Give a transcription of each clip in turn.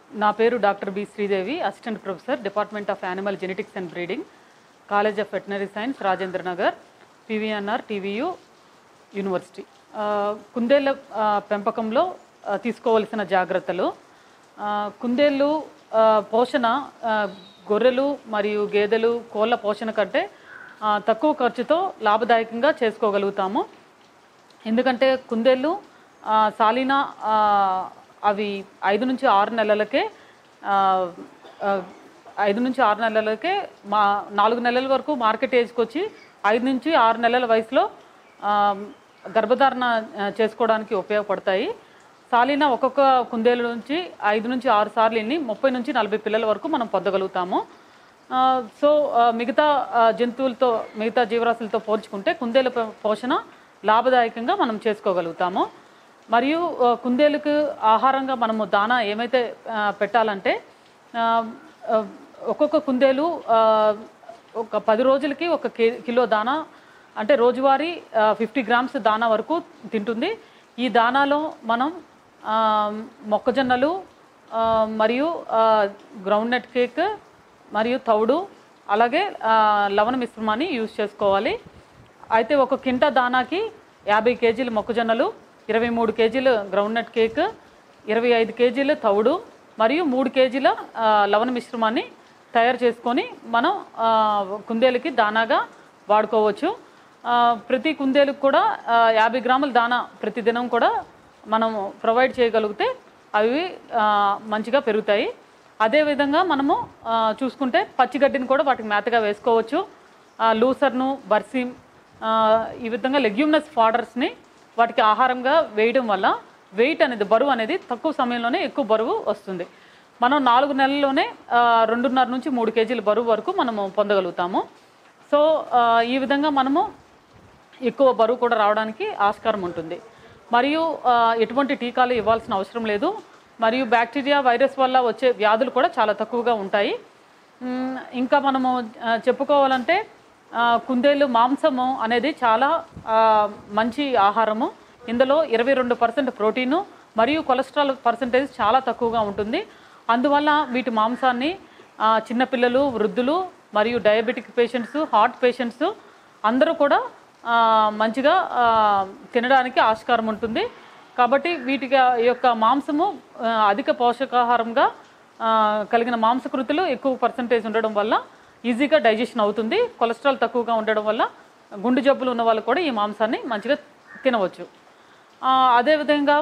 నా పేరు doctor B Sridevi assistant professor department of animal genetics and breeding college of veterinary science Rajendra Nagar PVNR TVU university ఆ, కుందేళ్ళ ఆ, పెంపకంలో ఆ, తీసుకోవలసిన జాగ్రత్తలు ఆ, కుందేళ్ళు ఆ, పోషణ ఆ, గొర్రెలు మరియు గేదెలు కోళ్ళ పోషణ కంటే ఆ, తక్కువ ఖర్చుతో లాభదాయకంగా చేసుకోగలుగుతాము ఎందుకంటే కుందేళ్ళు ఆ, సాలీనా ఆ, అవి ఐదు నుంచి ఆరు నెలలకే ఆ, ఆ, ఐదు నుంచి ఆరు నెలలకే మా నాలుగు నెలల వరకు మార్కెట్ ఏజ్కి వచ్చి ఐదు నుంచి ఆరు నెలల వయసులో ఆ, గర్భధారణ ఆ, చేసుకోవడానికి ఉపయోగపడతాయి సాలీనా ఒక్కొక్క కుందేలు నుంచి ఐదు నుంచి ఆరు సార్లు ఎన్ని ముప్పై నుంచి నలభై పిల్లల వరకు మనం పొందగలుగుతాము ఆ, సో ఆ, మిగతా ఆ, జంతువులతో మిగతా జీవరాశులతో పోల్చుకుంటే కుందేల పో- పోషణ లాభదాయకంగా మనం చేసుకోగలుగుతాము మరియు ఆ, కుందేలుకు ఆహారంగా మనము దానా ఏమైతే ఆ, పెట్టాలంటే ఆ, ఆ, ఒక్కొక్క కుందేలు ఆ, ఒక పది రోజులకి ఒక కే కిలో దానా అంటే రోజువారీ ఫిఫ్టీ గ్రామ్స్ దానా వరకు తింటుంది ఈ దానాలో మనం ఆ, మొక్కజొన్నలు ఆ, మరియు గ్రౌండ్ నట్ కేక్ మరియు తౌడు అలాగే ఆ, లవణ మిశ్రమాన్ని యూజ్ చేసుకోవాలి అయితే ఒక కింటా దానాకి యాభై కేజీలు మొక్కజొన్నలు ఇరవై మూడు కేజీలు గ్రౌండ్నట్ కేక్ ఇరవై ఐదు కేజీలు తౌడు మరియు మూడు కేజీల ఆ, లవణ మిశ్రమాన్ని తయారు చేసుకొని మనం ఆ, కుందేలుకి దానాగా వాడుకోవచ్చు ఆ, ప్రతి కుందేలుకు కూడా ఆ, యాభై గ్రాముల దానా ప్రతిదినం కూడా మనం ప్రొవైడ్ చేయగలిగితే అవి ఆ, మంచిగా పెరుగుతాయి అదేవిధంగా మనము ఆ, చూసుకుంటే పచ్చిగడ్డిని కూడా వాటికి మేతగా వేసుకోవచ్చు ఆ, లూసర్ను బర్సీమ్ ఆ, ఈ విధంగా లెగ్యూమినస్ ఫాడర్స్ని వాటికి ఆహారంగా వేయడం వల్ల వెయిట్ అనేది బరువు అనేది తక్కువ సమయంలోనే ఎక్కువ బరువు వస్తుంది మనం నాలుగు నెలల్లోనే ఆ, రెండున్నర నుంచి మూడు కేజీల బరువు వరకు మనము పొందగలుగుతాము సో ఆ, ఈ విధంగా మనము ఎక్కువ బరువు కూడా రావడానికి ఆస్కారం ఉంటుంది మరియు ఆ, ఎటువంటి టీకాలు ఇవ్వాల్సిన అవసరం లేదు మరియు బ్యాక్టీరియా వైరస్ వల్ల వచ్చే వ్యాధులు కూడా చాలా తక్కువగా ఉంటాయి మ్, ఇంకా మనము ఆ, చెప్పుకోవాలంటే ఆ, కుందేలు మాంసము అనేది చాలా ఆ, మంచి ఆహారము ఇందులో ఇరవై రెండు పర్సెంట్ ప్రోటీను మరియు కొలెస్ట్రాల్ పర్సంటేజ్ చాలా తక్కువగా ఉంటుంది అందువల్ల వీటి మాంసాన్ని ఆ, చిన్నపిల్లలు వృద్ధులు మరియు డయాబెటిక్ పేషెంట్స్ హార్ట్ పేషెంట్స్ అందరూ కూడా ఆ, మంచిగా ఆ, తినడానికి ఆస్కారం ఉంటుంది కాబట్టి వీటికి ఈ యొక్క మాంసము ఆ, అధిక పోషకాహారంగా ఆ, కలిగిన మాంసకృతులు ఎక్కువ పర్సంటేజ్ ఉండడం వల్ల ఈజీగా డైజెషన్ అవుతుంది కొలెస్ట్రాల్ తక్కువగా ఉండడం వల్ల గుండె జబ్బులు ఉన్న వాళ్ళు కూడా ఈ మాంసాన్ని మంచిగా తినవచ్చు ఆ, అదేవిధంగా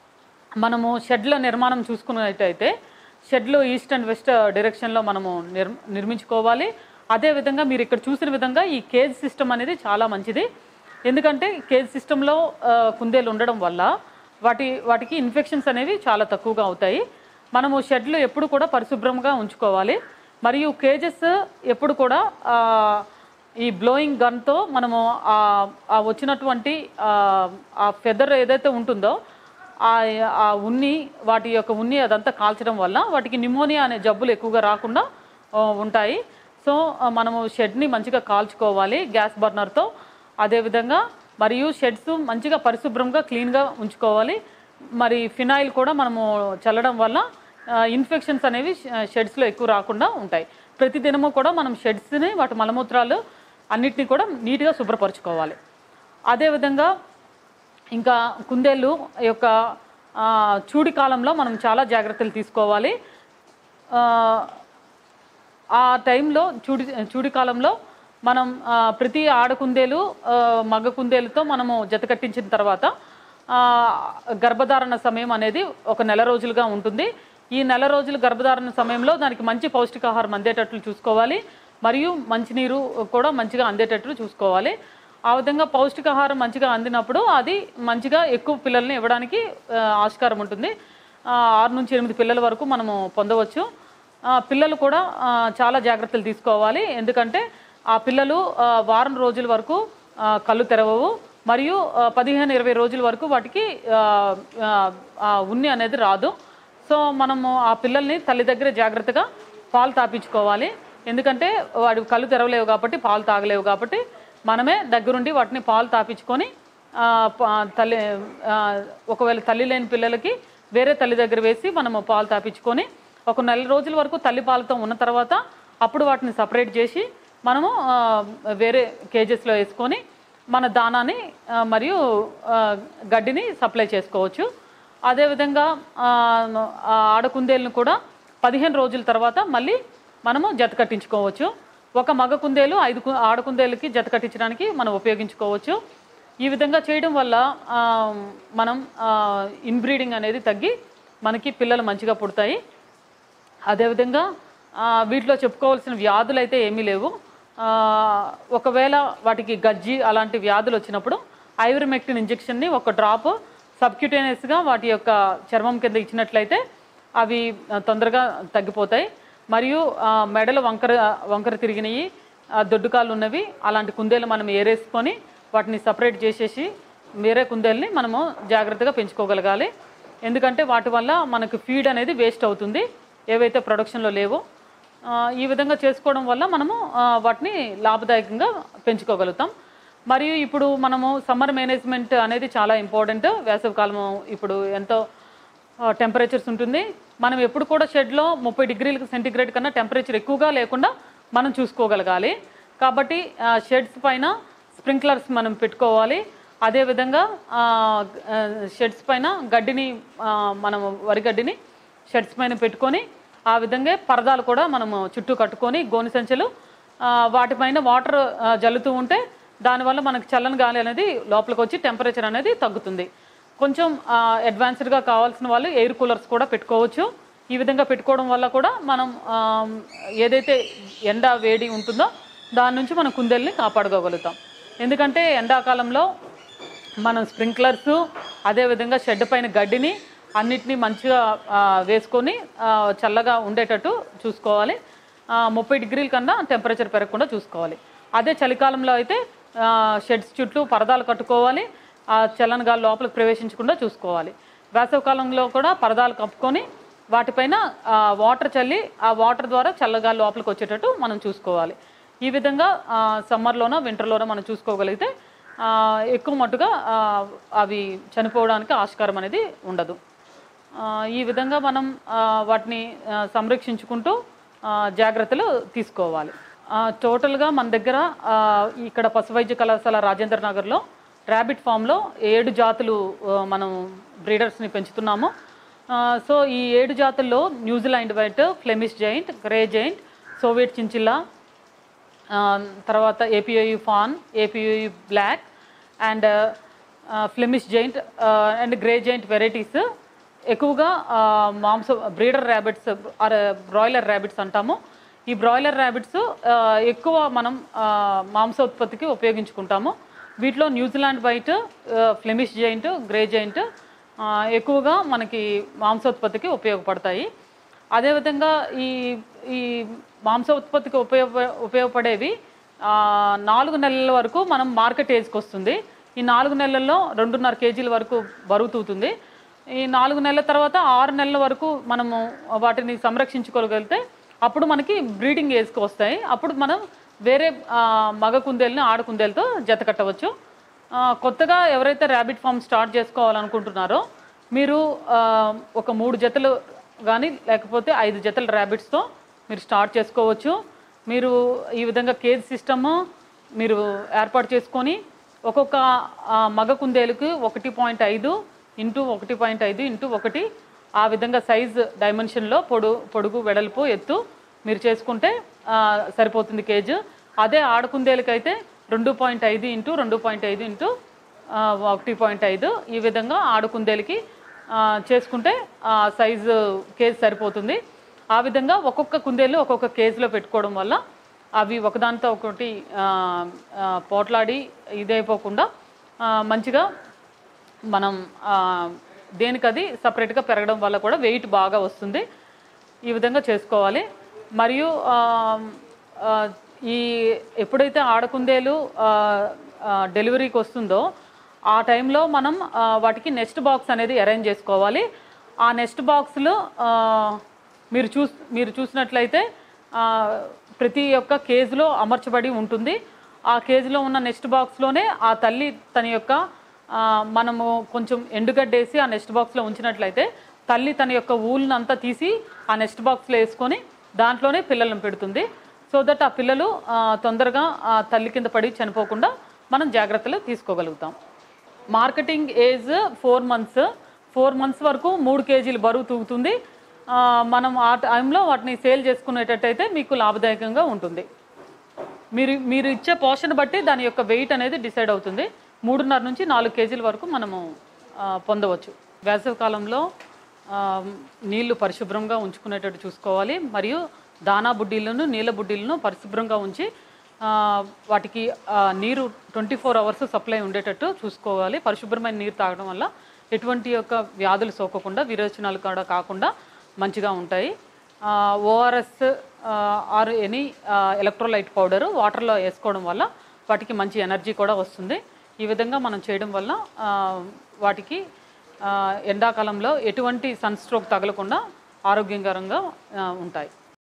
మనము షెడ్ల నిర్మాణం చూసుకున్నట్టయితే షెడ్లు ఈస్ట్ అండ్ వెస్ట్ డైరెక్షన్లో మనము నిర్ నిర్మించుకోవాలి అదేవిధంగా మీరు ఇక్కడ చూసిన విధంగా ఈ కేజ్ సిస్టమ్ అనేది చాలా మంచిది ఎందుకంటే కేజ్ సిస్టంలో కుందేలు ఉండడం వల్ల వాటి వాటికి ఇన్ఫెక్షన్స్ అనేవి చాలా తక్కువగా అవుతాయి మనము షెడ్లు ఎప్పుడు కూడా పరిశుభ్రంగా ఉంచుకోవాలి మరియు కేజెస్ ఎప్పుడు కూడా ఆ, ఈ బ్లోయింగ్ గన్తో మనము ఆ- ఆ వచ్చినటువంటి ఆ, ఆ ఫెదర్ ఏదైతే ఉంటుందో ఆ ఆ ఉన్ని వాటి యొక్క ఉన్ని అదంతా కాల్చడం వల్ల వాటికి నిమోనియా అనే జబ్బులు ఎక్కువగా రాకుండా ఆ, ఉంటాయి సో ఆ, మనము షెడ్ని మంచిగా కాల్చుకోవాలి గ్యాస్ బర్నర్తో అదేవిధంగా మరియు షెడ్స్ మంచిగా పరిశుభ్రంగా క్లీన్గా ఉంచుకోవాలి మరి ఫినాయిల్ కూడా మనము చల్లడం వల్ల ఇన్ఫెక్షన్స్ అనేవి షెడ్స్లో ఎక్కువ రాకుండా ఉంటాయి ప్రతి దినము కూడా మనం షెడ్స్ని వాటి మలమూత్రాలు అన్నిటినీ కూడా నీట్గా శుభ్రపరచుకోవాలి అదేవిధంగా ఇంకా కుందేళ్ళు యొక్క ఆ, చూడి కాలంలో మనం చాలా జాగ్రత్తలు తీసుకోవాలి ఆ, ఆ టైంలో చూడి చూడి కాలంలో మనం ఆ, ప్రతి ఆడ కుందేలు ఆ, మగ కుందేలుతో మనము జత కట్టించిన తర్వాత ఆ, గర్భధారణ సమయం అనేది ఒక నెల రోజులుగా ఉంటుంది ఈ నెల రోజులు గర్భధారణ సమయంలో దానికి మంచి పౌష్టికాహారం అందేటట్లు చూసుకోవాలి మరియు మంచినీరు కూడా మంచిగా అందేటట్లు చూసుకోవాలి ఆ విధంగా పౌష్టికాహారం మంచిగా అందినప్పుడు అది మంచిగా ఎక్కువ పిల్లల్ని ఇవ్వడానికి ఆ, ఆస్కారం ఉంటుంది ఆ, ఆరు నుంచి ఎనిమిది పిల్లల వరకు మనము పొందవచ్చు ఆ, పిల్లలు కూడా ఆ, చాలా జాగ్రత్తలు తీసుకోవాలి ఎందుకంటే ఆ పిల్లలు ఆ, వారం రోజుల వరకు ఆ, కళ్ళు తెరవవు మరియు ఆ, పదిహేను ఇరవై రోజుల వరకు వాటికి ఆ, ఆ, ఆ ఉన్ని అనేది రాదు సో మనము ఆ పిల్లల్ని తల్లి దగ్గర జాగ్రత్తగా పాలు తాపించుకోవాలి ఎందుకంటే వాడి కళ్ళు తెరవలేవు కాబట్టి పాలు తాగలేవు కాబట్టి మనమే దగ్గరుండి వాటిని పాలు తాపించుకొని ఆ, ప- తల్లి ఆ, ఒకవేళ తల్లి లేని పిల్లలకి వేరే తల్లి దగ్గర వేసి మనము పాలు తాపించుకొని ఒక నెల రోజుల వరకు తల్లిపాలతో ఉన్న తర్వాత అప్పుడు వాటిని సపరేట్ చేసి మనము ఆ, వేరే కేజెస్లో వేసుకొని మన దానాన్ని ఆ, మరియు ఆ, గడ్డిని సప్లై చేసుకోవచ్చు అదేవిధంగా ఆ, ఆ ఆడకుందేలను కూడా పదిహేను రోజుల తర్వాత మళ్ళీ మనము జత కట్టించుకోవచ్చు ఒక మగ కుందేలు ఐదు కు- ఆడకుందేలకి జత కట్టించడానికి మనం ఉపయోగించుకోవచ్చు ఈ విధంగా చేయడం వల్ల ఆ, మనం ఇన్బ్రీడింగ్ అనేది తగ్గి మనకి పిల్లలు మంచిగా పుడతాయి అదేవిధంగా ఆ, వీటిలో చెప్పుకోవాల్సిన వ్యాధులు అయితే ఏమీ లేవు ఆ, ఒకవేళ వాటికి గజ్జి అలాంటి వ్యాధులు వచ్చినప్పుడు ఐవరిమెక్టిన్ ఇంజెక్షన్ని ఒక డ్రాప్ సబ్క్యూటేనియస్గా వాటి యొక్క చర్మం కింద ఇచ్చినట్లయితే అవి ఆ, తొందరగా తగ్గిపోతాయి మరియు ఆ, మెడలు వంకర వంకర తిరిగినవి ఆ, దొడ్డుకాలు ఉన్నవి అలాంటి కుందేలు మనం ఏరేసుకొని వాటిని సపరేట్ చేసేసి వేరే కుందేల్ని మనము జాగ్రత్తగా పెంచుకోగలగాలి ఎందుకంటే వాటి వల్ల మనకు ఫీడ్ అనేది వేస్ట్ అవుతుంది ఏవైతే ప్రొడక్షన్లో లేవో ఆ, ఈ విధంగా చేసుకోవడం వల్ల మనము ఆ, వాటిని లాభదాయకంగా పెంచుకోగలుగుతాం మరియు ఇప్పుడు మనము సమ్మర్ మేనేజ్మెంట్ అనేది చాలా ఇంపార్టెంట్ వేసవి కాలం ఇప్పుడు ఎంతో టెంపరేచర్స్ ఉంటుంది మనం ఎప్పుడు కూడా షెడ్లో ముప్పై డిగ్రీల సెంటిగ్రేడ్ కన్నా టెంపరేచర్ ఎక్కువగా లేకుండా మనం చూసుకోగలగాలి కాబట్టి షెడ్స్ పైన స్ప్రింక్లర్స్ మనం పెట్టుకోవాలి అదేవిధంగా షెడ్స్ పైన గడ్డిని ఆ, మనం వరి గడ్డిని షెడ్స్ పైన పెట్టుకొని ఆ విధంగా పరదాలు కూడా మనము చుట్టూ కట్టుకొని గోని సంచులు ఆ, వాటిపైన వాటర్ ఆ, జల్లుతూ ఉంటే దానివల్ల మనకు చల్లని గాలి అనేది లోపలికి వచ్చి టెంపరేచర్ అనేది తగ్గుతుంది కొంచెం అడ్వాన్స్డ్గా కావాల్సిన వాళ్ళు ఎయిర్ కూలర్స్ కూడా పెట్టుకోవచ్చు ఈ విధంగా పెట్టుకోవడం వల్ల కూడా మనం ఆ, ఏదైతే ఎండ వేడి ఉంటుందో దాని నుంచి మనం కుందేల్ని కాపాడుకోగలుగుతాం ఎందుకంటే ఎండాకాలంలో మనం స్ప్రింక్లర్స్ అదేవిధంగా షెడ్ పైన గడ్డిని అన్నిటినీ మంచిగా ఆ, వేసుకొని ఆ, చల్లగా ఉండేటట్టు చూసుకోవాలి ఆ, ముప్పై డిగ్రీల కన్నా టెంపరేచర్ పెరగకుండా చూసుకోవాలి అదే చలికాలంలో అయితే ఆ, షెడ్స్ చుట్టూ పరదాలు కట్టుకోవాలి ఆ చల్లని గాలి లోపలికి ప్రవేశించకుండా చూసుకోవాలి వేసవి కాలంలో కూడా పరదాలు కప్పుకొని వాటిపైన ఆ, వాటర్ చల్లి ఆ వాటర్ ద్వారా చల్లగాలి లోపలికి వచ్చేటట్టు మనం చూసుకోవాలి ఈ విధంగా ఆ, సమ్మర్లోనో వింటర్లోనో మనం చూసుకోగలిగితే ఆ, ఎక్కువ మట్టుగా ఆ, అవి చనిపోవడానికి ఆస్కారం అనేది ఉండదు ఆ, ఈ విధంగా మనం ఆ, వాటిని ఆ, సంరక్షించుకుంటూ ఆ, జాగ్రత్తలు తీసుకోవాలి ఆ, టోటల్గా మన దగ్గర ఆ, ఇక్కడ పశు వైద్య కళాశాల రాజేంద్ర నగర్లో ర్యాబిట్ ఫామ్లో ఏడు జాతులు ఆ, మనం బ్రీడర్స్ని పెంచుతున్నాము ఆ, సో ఈ ఏడు జాతుల్లో New Zealand white Flemish giant grey giant Soviet chinchilla ఆ, తర్వాత API fawn API black and Flemish giant and grey giant varieties ఎక్కువగా ఆ, మాంస breeder rabbits or broiler rabbits అంటాము ఈ బ్రాయిలర్ ర్యాబిట్స్ ఎక్కువ మనం ఆ, మాంస ఉత్పత్తికి ఉపయోగించుకుంటాము వీటిలో New Zealand white Flemish giant grey giant ఎక్కువగా మనకి మాంసోత్పత్తికి ఉపయోగపడతాయి అదేవిధంగా ఈ ఈ మాంస ఉత్పత్తికి ఉపయోగ ఉపయోగపడేవి ఆ, నాలుగు నెలల వరకు మనం మార్కెట్ ఏజ్కి వస్తుంది ఈ నాలుగు నెలల్లో రెండున్నర కేజీల వరకు బరువు తూతుంది ఈ నాలుగు నెలల తర్వాత ఆరు నెలల వరకు మనము వాటిని సంరక్షించుకోగలిగితే అప్పుడు మనకి బ్రీడింగ్ ఏజ్కి వస్తాయి అప్పుడు మనం వేరే ఆ, మగ కుందేలని ఆడ కుందేలతో జత కట్టవచ్చు ఆ, కొత్తగా ఎవరైతే ర్యాబిట్ ఫామ్ స్టార్ట్ చేసుకోవాలనుకుంటున్నారో మీరు ఆ, ఒక మూడు జతలు కానీ లేకపోతే ఐదు జతల ర్యాబిట్స్తో మీరు స్టార్ట్ చేసుకోవచ్చు మీరు ఈ విధంగా కేజ్ సిస్టమ్ మీరు ఏర్పాటు చేసుకొని ఒక్కొక్క ఆ, మగ కుందేలుకి ఒకటి పాయింట్ ఐదు ఇంటూ ఒకటి పాయింట్ ఐదు ఇంటూ ఒకటి ఆ విధంగా సైజ్ డైమెన్షన్లో పొడు పొడుగు వెడల్పు ఎత్తు మీరు చేసుకుంటే ఆ, సరిపోతుంది కేజ్ అదే ఆడకుందేలకైతే రెండు పాయింట్ ఐదు ఇంటూ రెండు పాయింట్ ఐదు ఇంటూ ఆ, ఒకటి పాయింట్ ఐదు ఈ విధంగా ఆడకుందేలకి ఆ, చేసుకుంటే ఆ సైజు కేజ్ సరిపోతుంది ఆ విధంగా ఒక్కొక్క కుందేలు ఒక్కొక్క కేజీలో పెట్టుకోవడం వల్ల అవి ఒకదానితో ఒకటి ఆ, ఆ, పోట్లాడి ఇదైపోకుండా ఆ, మంచిగా మనం ఆ, దేనికది సపరేట్గా పెరగడం వల్ల కూడా వెయిట్ బాగా వస్తుంది ఈ విధంగా చేసుకోవాలి మరియు ఆ, ఆ, ఈ ఎప్పుడైతే ఆడకుందేలు ఆ, ఆ, డెలివరీకి వస్తుందో ఆ టైంలో మనం ఆ, వాటికి నెక్స్ట్ బాక్స్ అనేది అరేంజ్ చేసుకోవాలి ఆ నెక్స్ట్ బాక్స్లో మీరు చూ మీరు చూసినట్లయితే ఆ, ప్రతి ఒక్క కేజీలో అమర్చబడి ఉంటుంది ఆ కేజీలో ఉన్న నెక్స్ట్ బాక్స్లోనే ఆ తల్లి తన యొక్క ఆ, మనము కొంచెం ఎండుగడ్డేసి ఆ నెక్స్ట్ బాక్స్లో ఉంచినట్లయితే తల్లి తన యొక్క ఊళ్ళని అంతా తీసి ఆ నెక్స్ట్ బాక్స్లో వేసుకొని దాంట్లోనే పిల్లలను పెడుతుంది సో దట్ ఆ పిల్లలు ఆ, తొందరగా ఆ తల్లి కింద పడి చనిపోకుండా మనం జాగ్రత్తలు తీసుకోగలుగుతాం marketing age four months four months వరకు మూడు కేజీలు బరువు తూగుతుంది ఆ, మనం ఆ టైంలో వాటిని సేల్ చేసుకునేటట్టయితే మీకు లాభదాయకంగా ఉంటుంది మీరు మీరు ఇచ్చే పోషణ బట్టి దాని యొక్క వెయిట్ అనేది డిసైడ్ అవుతుంది మూడున్నర నుంచి నాలుగు కేజీల వరకు మనము ఆ, పొందవచ్చు వేసవి కాలంలో ఆ, నీళ్లు పరిశుభ్రంగా ఉంచుకునేటట్టు చూసుకోవాలి మరియు దానా బుడ్డీలను నీళ్ళ బుడ్డీలను పరిశుభ్రంగా ఉంచి ఆ, వాటికి ఆ, నీరు ట్వంటీ ఫోర్ అవర్స్ సప్లై ఉండేటట్టు చూసుకోవాలి పరిశుభ్రమైన నీరు తాగడం వల్ల ఎటువంటి యొక్క వ్యాధులు సోకకుండా విరోచనాలు కూడా కాకుండా మంచిగా ఉంటాయి ORS or any electrolyte powder వాటర్లో వేసుకోవడం వల్ల వాటికి మంచి ఎనర్జీ కూడా వస్తుంది ఈ విధంగా మనం చేయడం వల్ల ఆ, వాటికి ఆ, ఎండాకాలంలో ఎటువంటి సన్ స్ట్రోక్ తగలకుండా ఆరోగ్యకరంగా ఆ, ఉంటాయి